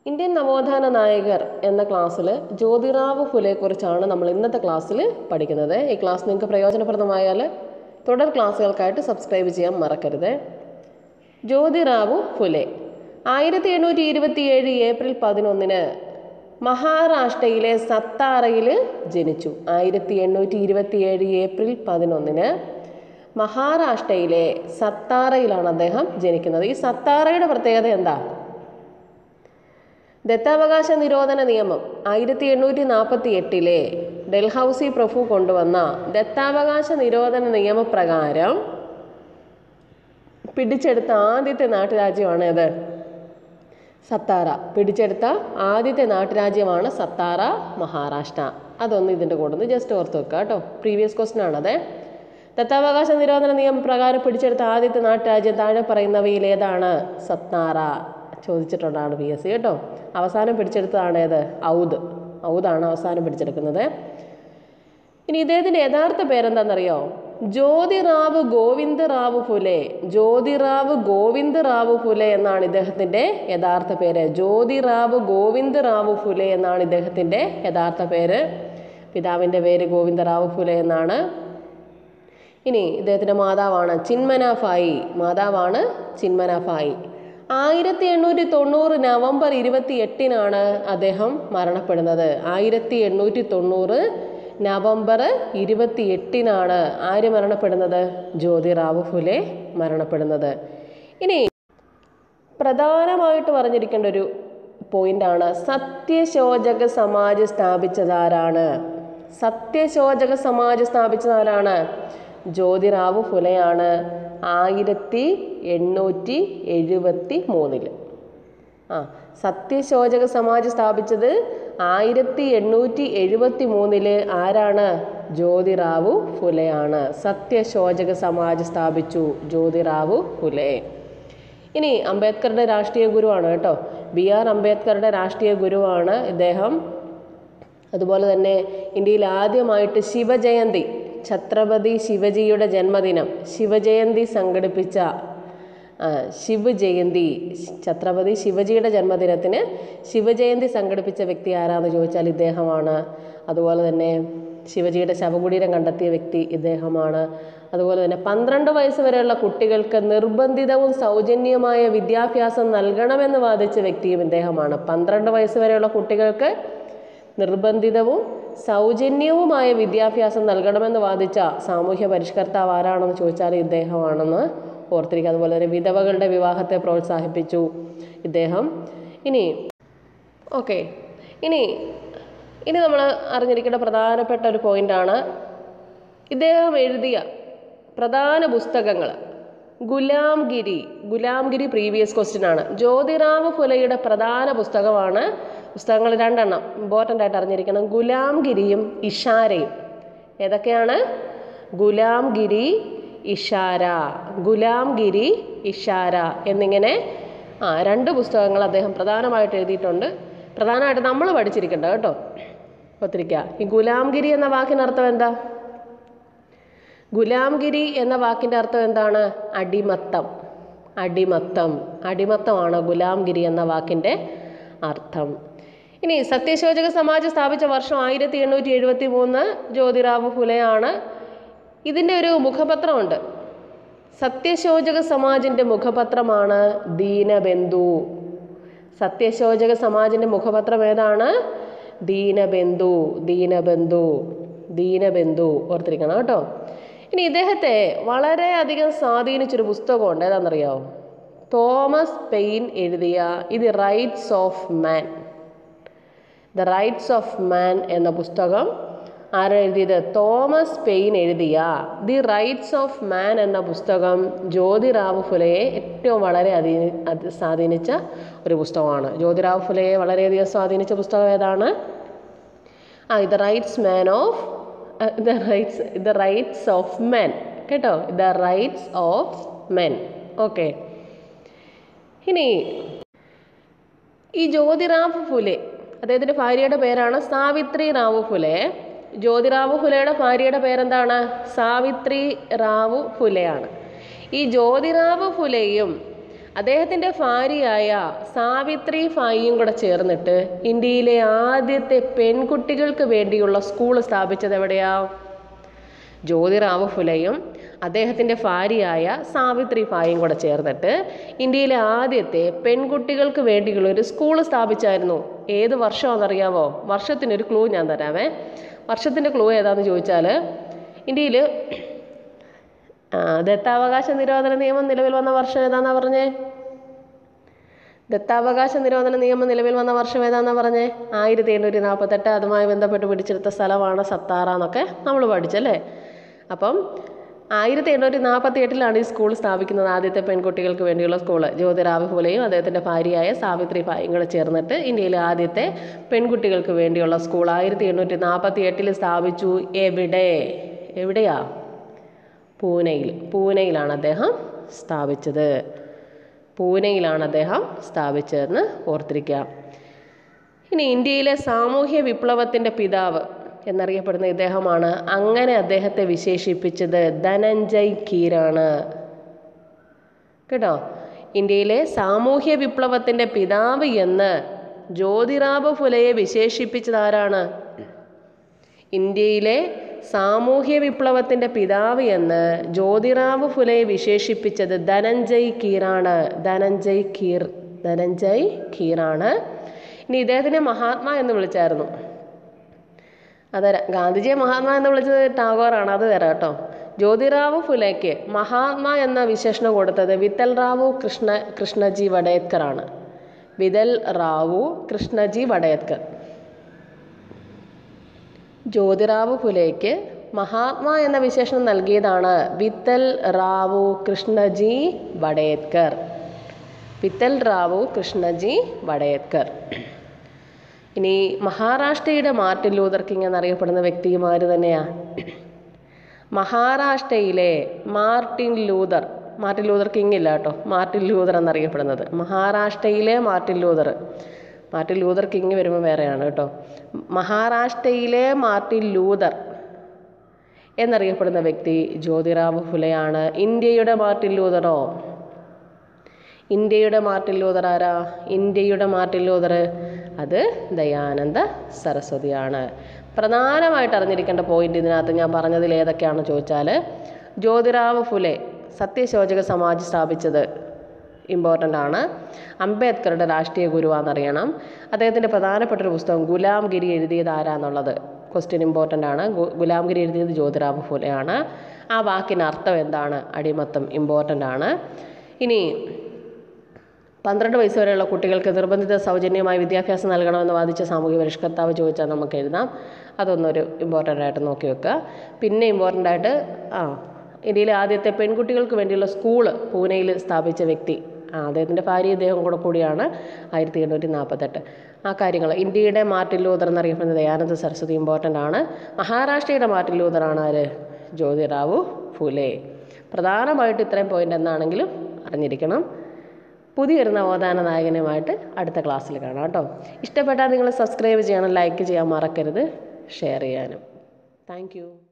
Indian നവോത്ഥാന നായകർ എന്ന ക്ലാസ്സിൽ ജ്യോതിറാവ് ഫുലെക്കുറിച്ചാണ് നമ്മൾ ഇന്നത്തെ ക്ലാസ്സിൽ പഠിക്കുന്നത് ഈ ക്ലാസ് നിങ്ങൾക്ക് പ്രയോജനപ്രദമായാൽ തുടർ ക്ലാസ്സുകൾക്കായിട്ട് സബ്സ്ക്രൈബ് ചെയ്യാൻ മറക്കരുത് ജ്യോതിറാവു ഫുലെ ആയിരത്തി എണ്ണൂറ്റി ഇരുപത്തിയേഴ് ഏപ്രിൽ പതിനൊന്നിന് മഹാരാഷ്ട്രയിലെ സത്താറയിൽ ജനിച്ചു ആയിരത്തി എണ്ണൂറ്റി ഇരുപത്തിയേഴ് ഏപ്രിൽ പതിനൊന്നിന് മഹാരാഷ്ട്രയിലെ സത്താറയിലാണ് അദ്ദേഹം ജനിക്കുന്നത് ഈ സത്താറയുടെ പ്രത്യേകത എന്താ ദത്താവകാശ നിരോധന നിയമം ആയിരത്തി എണ്ണൂറ്റി നാൽപ്പത്തി എട്ടിലെ ഡൽഹൌസി പ്രഭു കൊണ്ടുവന്ന ദത്താവകാശ നിരോധന നിയമപ്രകാരം പിടിച്ചെടുത്ത ആദ്യത്തെ നാട്ടുരാജ്യമാണ് ഇത് സത്താറ പിടിച്ചെടുത്ത ആദ്യത്തെ നാട്ടുരാജ്യമാണ് സത്താറ മഹാരാഷ്ട്ര അതൊന്ന് ഇതിൻ്റെ കൂടെ ഒന്ന് ജസ്റ്റ് ഓർത്ത് വെക്കുക കേട്ടോ പ്രീവിയസ് ക്വസ്റ്റൻ ആണത് ദത്താവകാശ നിരോധന നിയമപ്രകാരം പിടിച്ചെടുത്ത ആദ്യത്തെ നാട്ടുരാജ്യം താഴെ പറയുന്നവയിൽ ഏതാണ് സത്താറ ചോദിച്ചിട്ടുണ്ടാണ് പി എസ് സി കേട്ടോ അവസാനം പിടിച്ചെടുത്തതാണ് ഏത് ഔദ് ഔദാണ് അവസാനം പിടിച്ചെടുക്കുന്നത് ഇനി ഇദ്ദേഹത്തിൻ്റെ യഥാർത്ഥ പേരെന്താണെന്നറിയോ ജ്യോതിറാവ് ഗോവിന്ദ് റാവു ഫുലെ ജ്യോതിറാവ് ഗോവിന്ദ് റാവു ഫുലെ എന്നാണ് ഇദ്ദേഹത്തിൻ്റെ യഥാർത്ഥ പേര് ജ്യോതിറാവ് ഗോവിന്ദ് റാവു ഫുലെ എന്നാണ് ഇദ്ദേഹത്തിൻ്റെ യഥാർത്ഥ പേര് പിതാവിൻ്റെ പേര് ഗോവിന്ദറാവു ഫുലെ എന്നാണ് ഇനി ഇദ്ദേഹത്തിൻ്റെ മാതാവാണ് ചിന്മനാഫായി മാതാവാണ് ചിന്മനാഫായി ആയിരത്തി എണ്ണൂറ്റി തൊണ്ണൂറ് നവംബർ ഇരുപത്തി എട്ടിനാണ് അദ്ദേഹം മരണപ്പെടുന്നത് ആയിരത്തി എണ്ണൂറ്റി തൊണ്ണൂറ് നവംബർ ഇരുപത്തി എട്ടിനാണ് ആര് മരണപ്പെടുന്നത് ജ്യോതിറാവു ഫുലെ മരണപ്പെടുന്നത് ഇനി പ്രധാനമായിട്ട് പറഞ്ഞിരിക്കേണ്ട ഒരു പോയിന്റാണ് സത്യശോചക സമാജ് സ്ഥാപിച്ചതാരാണ് സത്യശോചക സമാജ് സ്ഥാപിച്ചതാരാണ് ജ്യോതിറാവു ഫുലെയാണ് ആയിരത്തി എണ്ണൂറ്റി എഴുപത്തി മൂന്നിൽ ആ സത്യശോചക സമാജ് സ്ഥാപിച്ചത് ആയിരത്തി എണ്ണൂറ്റി എഴുപത്തി മൂന്നില് ആരാണ് ജ്യോതിറാവു ഫുലെയാണ് സത്യശോചക സമാജ് സ്ഥാപിച്ചു ജ്യോതിറാവു ഫുലെ ഇനി അംബേദ്കറുടെ രാഷ്ട്രീയ ഗുരുവാണ് കേട്ടോ ബി ആർ അംബേദ്കറുടെ രാഷ്ട്രീയ ഗുരുവാണ് ഇദ്ദേഹം അതുപോലെ തന്നെ ഇന്ത്യയിൽ ആദ്യമായിട്ട് ശിവജയന്തി ഛത്രപതി ശിവജിയുടെ ജന്മദിനം ശിവജയന്തി സംഘടിപ്പിച്ച ശിവ് ജയന്തി ഛത്രപതി ശിവജിയുടെ ജന്മദിനത്തിന് ശിവജയന്തി സംഘടിപ്പിച്ച വ്യക്തി ആരാന്ന് ചോദിച്ചാൽ ഇദ്ദേഹമാണ് അതുപോലെ തന്നെ ശിവജിയുടെ ശവകുടീരം കണ്ടെത്തിയ വ്യക്തി ഇദ്ദേഹമാണ് അതുപോലെ തന്നെ പന്ത്രണ്ട് വയസ്സ് വരെയുള്ള കുട്ടികൾക്ക് നിർബന്ധിതവും സൗജന്യമായ വിദ്യാഭ്യാസം നൽകണമെന്ന് വാദിച്ച വ്യക്തിയും ഇദ്ദേഹമാണ് പന്ത്രണ്ട് വയസ്സ് വരെയുള്ള കുട്ടികൾക്ക് നിർബന്ധിതവും സൗജന്യവുമായ വിദ്യാഭ്യാസം നൽകണമെന്ന് വാദിച്ച സാമൂഹ്യ പരിഷ്കർത്താവ് ആരാണെന്ന് ചോദിച്ചാൽ ഇദ്ദേഹമാണെന്ന് ഓർത്തിരിക്കുക അതുപോലെ തന്നെ വിധവകളുടെ വിവാഹത്തെ പ്രോത്സാഹിപ്പിച്ചു ഇദ്ദേഹം ഇനി ഓക്കെ ഇനി ഇനി നമ്മൾ അറിഞ്ഞിരിക്കേണ്ട പ്രധാനപ്പെട്ട ഒരു പോയിന്റാണ് ഇദ്ദേഹം എഴുതിയ പ്രധാന പുസ്തകങ്ങൾ ഗുലാംഗിരി ഗുലാംഗിരി പ്രീവിയസ് ക്വസ്റ്റ്യൻ ആണ് ജ്യോതിറാമ ഫുലയുടെ പ്രധാന പുസ്തകമാണ് പുസ്തകങ്ങൾ രണ്ടെണ്ണം ഇമ്പോർട്ടൻ്റ് ആയിട്ട് അറിഞ്ഞിരിക്കണം ഗുലാംഗിരിയും ഇഷാരയും ഏതൊക്കെയാണ് ഗുലാംഗിരി ഇഷാര ഗുലാംഗിരി ഇഷാര എന്നിങ്ങനെ ആ രണ്ട് പുസ്തകങ്ങൾ അദ്ദേഹം പ്രധാനമായിട്ട് എഴുതിയിട്ടുണ്ട് പ്രധാനമായിട്ട് നമ്മൾ പഠിച്ചിരിക്കേണ്ട കേട്ടോ ഒത്തിരിക്കുക ഈ ഗുലാംഗിരി എന്ന വാക്കിന് അർത്ഥം എന്താ ഗുലാംഗിരി എന്ന വാക്കിൻ്റെ അർത്ഥം എന്താണ് അടിമത്തം അടിമത്തം അടിമത്തമാണ് ഗുലാംഗിരി എന്ന വാക്കിൻ്റെ അർത്ഥം ഇനി സത്യശോചക സമാജ് സ്ഥാപിച്ച വർഷം ആയിരത്തി എണ്ണൂറ്റി എഴുപത്തി മൂന്ന് ജ്യോതിറാവു ഫുലെയാണ് ഇതിൻ്റെ ഒരു മുഖപത്രമുണ്ട് സത്യശോചക സമാജിൻ്റെ മുഖപത്രമാണ് ദീനബന്ധു സത്യശോചക സമാജിൻ്റെ മുഖപത്രം ഏതാണ് ദീനബന്ധു ദീനബന്ധു ദീനബന്ധു ഓർത്തിരിക്കണം കേട്ടോ ഇനി ഇദ്ദേഹത്തെ വളരെയധികം സ്വാധീനിച്ചൊരു പുസ്തകമുണ്ട് ഏതാണെന്നറിയാമോ തോമസ് പെയിൻ എഴുതിയ ഇത് rights of man the rights of man എന്ന പുസ്തകം ആരെഴുതിയത് തോമസ് പെയിൻ എഴുതിയ ദി റൈറ്റ്സ് ഓഫ് മാൻ എന്ന പുസ്തകം ജ്യോതിറാവു ഫുലയെ ഏറ്റവും വളരെ അധീ സ്വാധീനിച്ച ഒരു പുസ്തകമാണ് ജ്യോതിറാവു ഫുലയെ വളരെയധികം സ്വാധീനിച്ച പുസ്തകം ഏതാണ് ആ ഇത് rights man of the rights the rights of men കേട്ടോ the rights of men okay ഇനി ഈ ജ്യോതിറാവു ഫുലെ അദ്ദേഹത്തിൻ്റെ ഭാര്യയുടെ പേരാണ് സാവിത്രി റാവു ഫുലെ ജ്യോതിറാവു ഫുലെയുടെ ഭാര്യയുടെ പേരെന്താണ് സാവിത്രി റാവു ഫുലെയാണ് ഈ ജ്യോതിറാവു ഫുലെയും അദ്ദേഹത്തിൻ്റെ ഭാര്യയായ സാവിത്രി ഫായിയും കൂടെ ചേർന്നിട്ട് ഇന്ത്യയിലെ ആദ്യത്തെ പെൺകുട്ടികൾക്ക് വേണ്ടിയുള്ള സ്കൂൾ സ്ഥാപിച്ചത് എവിടെയാ ജ്യോതിറാവു ഫുലെയും അദ്ദേഹത്തിൻ്റെ ഭാര്യയായ സാവിത്രി ഫായും കൂടെ ചേർന്നിട്ട് ഇന്ത്യയിലെ ആദ്യത്തെ പെൺകുട്ടികൾക്ക് വേണ്ടിയുള്ള ഒരു സ്കൂൾ സ്ഥാപിച്ചായിരുന്നു ഏത് വർഷമാണെന്നറിയാമോ വർഷത്തിനൊരു ക്ലൂ ഞാൻ തരാമേ വർഷത്തിൻ്റെ ക്ലൂ ഏതാണെന്ന് ചോദിച്ചാൽ ഇന്ത്യയിൽ ദത്താവകാശ നിരോധന നിയമം നിലവിൽ വന്ന വർഷം ഏതാണെന്നാ പറഞ്ഞേ ദത്താവകാശ നിരോധന നിയമം നിലവിൽ വന്ന വർഷം ഏതാണെന്നാ പറഞ്ഞേ ആയിരത്തി എണ്ണൂറ്റി നാൽപ്പത്തെട്ട് അതുമായി ബന്ധപ്പെട്ട് പിടിച്ചെടുത്ത സ്ഥലമാണ് സത്താറ എന്നൊക്കെ നമ്മൾ പഠിച്ചല്ലേ അപ്പം ആയിരത്തി എണ്ണൂറ്റി നാൽപ്പത്തി എട്ടിലാണ് ഈ സ്കൂൾ സ്ഥാപിക്കുന്നത് ആദ്യത്തെ പെൺകുട്ടികൾക്ക് വേണ്ടിയുള്ള സ്കൂൾ ജ്യോതിറാവ് ഫുലെയും അദ്ദേഹത്തിൻ്റെ ഭാര്യയായ സാവിത്രി ഭായും കൂടെ ചേർന്നിട്ട് ഇന്ത്യയിലെ ആദ്യത്തെ പെൺകുട്ടികൾക്ക് വേണ്ടിയുള്ള സ്കൂൾ ആയിരത്തി എണ്ണൂറ്റി നാൽപ്പത്തി എട്ടിൽ സ്ഥാപിച്ചു എവിടെ എവിടെയാ പൂനെയിൽ പൂനെയിലാണ് അദ്ദേഹം സ്ഥാപിച്ചത് പൂനെയിലാണ് അദ്ദേഹം സ്ഥാപിച്ചതെന്ന് ഓർത്തിരിക്കുക ഇനി ഇന്ത്യയിലെ സാമൂഹ്യ വിപ്ലവത്തിൻ്റെ പിതാവ് എന്നറിയപ്പെടുന്ന ഇദ്ദേഹമാണ് അങ്ങനെ അദ്ദേഹത്തെ വിശേഷിപ്പിച്ചത് ധനഞ്ജയ് കീരാണ് കേട്ടോ ഇന്ത്യയിലെ സാമൂഹ്യ വിപ്ലവത്തിൻ്റെ പിതാവ് എന്ന് ജ്യോതിറാവ് ഫുലയെ വിശേഷിപ്പിച്ചത് ആരാണ് ഇന്ത്യയിലെ സാമൂഹ്യ വിപ്ലവത്തിൻ്റെ പിതാവ് എന്ന് ജ്യോതിറാവ് ഫുലയെ വിശേഷിപ്പിച്ചത് ധനഞ്ജയ് കീറാണ് ധനഞ്ജയ് കീർ ധനഞ്ജയ് കീറാണ് ഇനി ഇദ്ദേഹത്തിനെ മഹാത്മാ എന്ന് വിളിച്ചായിരുന്നു അത് ഗാന്ധിജിയെ മഹാത്മാ എന്ന് വിളിച്ചത് ടാഗോറാണ് അത് തരാം കേട്ടോ ജ്യോതിറാവു ഫുലേക്ക് മഹാത്മാ എന്ന വിശേഷണം കൊടുത്തത് വിത്തൽ റാവു കൃഷ്ണ കൃഷ്ണജി വടേത്കർ ആണ് വിതൽ റാവു കൃഷ്ണജി വടേത്കർ ജ്യോതിറാവു ഫുലേക്ക് മഹാത്മാ എന്ന വിശേഷണം നൽകിയതാണ് വിത്തൽ റാവു കൃഷ്ണജി വടേത്കർ വിത്തൽ റാവു കൃഷ്ണജി വടേത്കർ ഇനി മഹാരാഷ്ട്രയുടെ മാർട്ടിൻ ലൂതർ കിങ് എന്നറിയപ്പെടുന്ന വ്യക്തിമാർ തന്നെയാ മഹാരാഷ്ട്രയിലെ Martin Luther Martin Luther King ഇല്ല കേട്ടോ മാർട്ടിൻ ലൂതർ എന്നറിയപ്പെടുന്നത് മഹാരാഷ്ട്രയിലെ Martin Luther Martin Luther King വരുമ്പോൾ വേറെയാണ് കേട്ടോ മഹാരാഷ്ട്രയിലെ മാർട്ടിൻ ലൂതർ എന്നറിയപ്പെടുന്ന വ്യക്തി ജ്യോതിറാവ് ഫുലെയാണ് ഇന്ത്യയുടെ മാർട്ടിൻ ലൂതറോ ഇന്ത്യയുടെ മാർട്ടിൻ ലൂതർ ആരാ ഇന്ത്യയുടെ മാർട്ടിൻ ലൂതർ അത് ദയാനന്ദ സരസ്വതിയാണ് പ്രധാനമായിട്ട് അറിഞ്ഞിരിക്കേണ്ട പോയിന്റ് ഇതിനകത്ത് ഞാൻ പറഞ്ഞതിൽ ഏതൊക്കെയാണെന്ന് ചോദിച്ചാൽ ജ്യോതിറാവ് ഫുലെ സത്യശോചക സമാജ് സ്ഥാപിച്ചത് ഇമ്പോർട്ടൻ്റ് ആണ് അംബേദ്കറുടെ രാഷ്ട്രീയ ഗുരുവാണെന്നറിയണം അദ്ദേഹത്തിൻ്റെ പ്രധാനപ്പെട്ട ഒരു പുസ്തകം ഗുലാംഗിരി എഴുതിയത് ആരാന്നുള്ളത് ക്വസ്റ്റ്യൻ ഇമ്പോർട്ടൻ്റ് ആണ് ഗു- ഗുലാംഗിരി എഴുതിയത് ജ്യോതിറാവ് ഫുലെയാണ് ആ വാക്കിന് അർത്ഥം എന്താണ് അടിമത്തം ഇമ്പോർട്ടൻ്റ് ആണ് ഇനി പന്ത്രണ്ട് വയസ്സ് വരെയുള്ള കുട്ടികൾക്ക് നിർബന്ധിത സൗജന്യമായ വിദ്യാഭ്യാസം നൽകണമെന്ന് വാദിച്ച സാമൂഹ്യ പരിഷ്കർത്താവ് ചോദിച്ചാൽ നമുക്ക് എഴുതാം അതൊന്നൊരു ഇമ്പോർട്ടൻ്റ് ആയിട്ട് നോക്കി വെക്കുക പിന്നെ ഇമ്പോർട്ടൻ്റ് ആയിട്ട് ആ ഇന്ത്യയിലെ ആദ്യത്തെ പെൺകുട്ടികൾക്ക് വേണ്ടിയുള്ള സ്കൂള് പൂനെയിൽ സ്ഥാപിച്ച വ്യക്തി ആ അദ്ദേഹത്തിൻ്റെ ഭാര്യ ഇദ്ദേഹം കൂടെ കൂടിയാണ് ആയിരത്തി എണ്ണൂറ്റി നാൽപ്പത്തെട്ട് ആ കാര്യങ്ങൾ ഇന്ത്യയുടെ മാർട്ടിൻ ലൂതർ എന്നറിയപ്പെടുന്ന ദയാനന്ദ സരസ്വതി ഇമ്പോർട്ടൻ്റ് ആണ് മഹാരാഷ്ട്രയുടെ മാർട്ടിൻ ലൂതറാണ് ആര് ജ്യോതിറാവു ഫുലെ പ്രധാനമായിട്ട് ഇത്രയും പോയിന്റ് എന്നാണെങ്കിലും അറിഞ്ഞിരിക്കണം പുതിയൊരു നവോത്ഥാന നായകനുമായിട്ട് അടുത്ത ക്ലാസ്സിൽ കാണാം കേട്ടോ ഇഷ്ടപ്പെട്ടാൽ നിങ്ങൾ സബ്സ്ക്രൈബ് ചെയ്യണം ലൈക്ക് ചെയ്യാൻ മറക്കരുത് ഷെയർ ചെയ്യാനും താങ്ക്